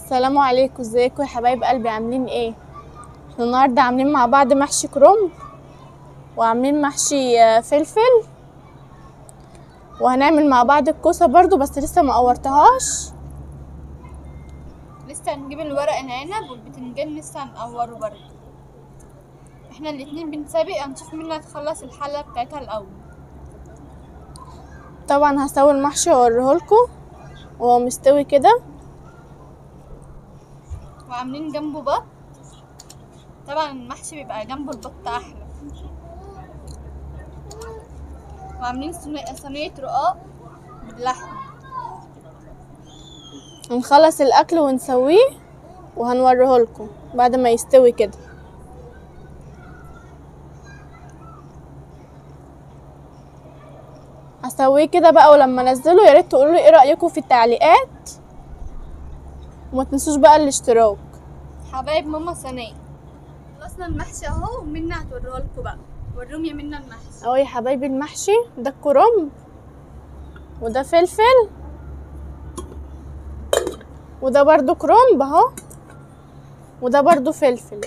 السلام عليكم ازيكم يا حبايب قلبي عاملين ايه احنا النهارده عاملين مع بعض محشي كرنب وعاملين محشي آه، فلفل وهنعمل مع بعض الكوسه برضو بس لسه ما قورتهاش لسه هنجيب الورق العنب والبتنجان لسه هنقوره برضه احنا الاتنين بنسابق هنشوف مين اللي هتخلص الحلة بتاعتها الأول طبعا هسوي المحشي واوريهولكوا وهو مستوي كده وعاملين جنبه بط طبعا المحشي بيبقى جنبه البط أحلى وعاملين صينية- صينية رقاق باللحمة هنخلص الاكل ونسويه وهنوريهولكوا بعد ما يستوي كده هسويه كده بقى ولما انزله يا ريت تقولوا لي ايه رايكم في التعليقات وما تنسوش بقى الاشتراك حبايب ماما صينية خلصنا المحشي اهو ومنى هتوريه لكم بقى وريهم يا منى المحشي اهو يا حبايبي المحشي ده الكرنب وده فلفل وده برضو كرنب اهو وده برضو فلفل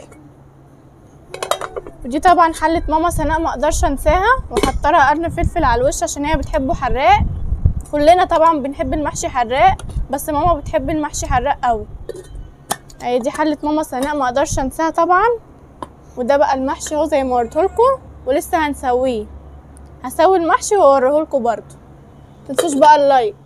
ودي طبعا حلة ماما سناء ما اقدرش انساها وحاطه لها قرن فلفل على الوش عشان هي بتحبه حراق كلنا طبعا بنحب المحشي حراق بس ماما بتحب المحشي حراق قوي اهي دي حلة ماما سناء ما اقدرش انساها طبعا وده بقى المحشي اهو زي ما قلتلكوا ولسه هنسويه هسوي المحشي واوريهولكوا برضو متنسوش بقى اللايك